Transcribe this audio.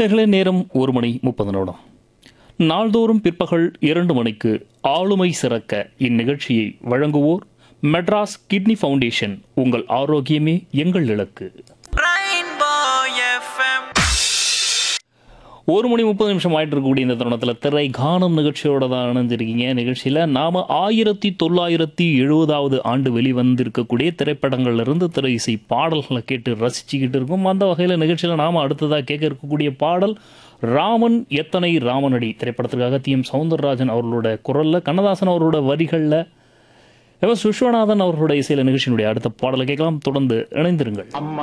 நேர்களே நேரம் ஒரு மணி முப்பது நிமிடம் நாள்தோறும் பிற்பகல் இரண்டு மணிக்கு ஆளுமை சிறக்க இந்நிகழ்ச்சியை வழங்குவோர் மெட்ராஸ் கிட்னி ஃபவுண்டேஷன் உங்கள் ஆரோக்கியமே எங்கள் இலக்கு Rainbow FM. ஒரு மணி முப்பது நிமிஷம் ஆயிட்டு இருக்கக்கூடிய இந்த தருணத்தில் திரை காணும் நிகழ்ச்சியோட தான் இணைஞ்சிருக்கீங்க நிகழ்ச்சியில் நாம் ஆயிரத்தி தொள்ளாயிரத்தி எழுபதாவது ஆண்டு வெளிவந்திருக்கக்கூடிய திரைப்படங்கள்ல இருந்து திரை இசை பாடல்களை கேட்டு ரசிச்சுக்கிட்டு இருக்கோம் அந்த வகையில் நிகழ்ச்சியில் நாம் அடுத்ததாக கேட்க இருக்கக்கூடிய பாடல் ராமன் எத்தனை ராமனடி திரைப்படத்திற்காக டி எம் சவுந்தரராஜன் அவர்களோட குரலில் கண்ணதாசன் அவர்களோட வரிகளில் எவ விஸ்வநாதன் அவர்களுடைய இசையில் நிகழ்ச்சியினுடைய அடுத்த பாடலை கேட்கலாம் தொடர்ந்து இணைந்திருங்கள்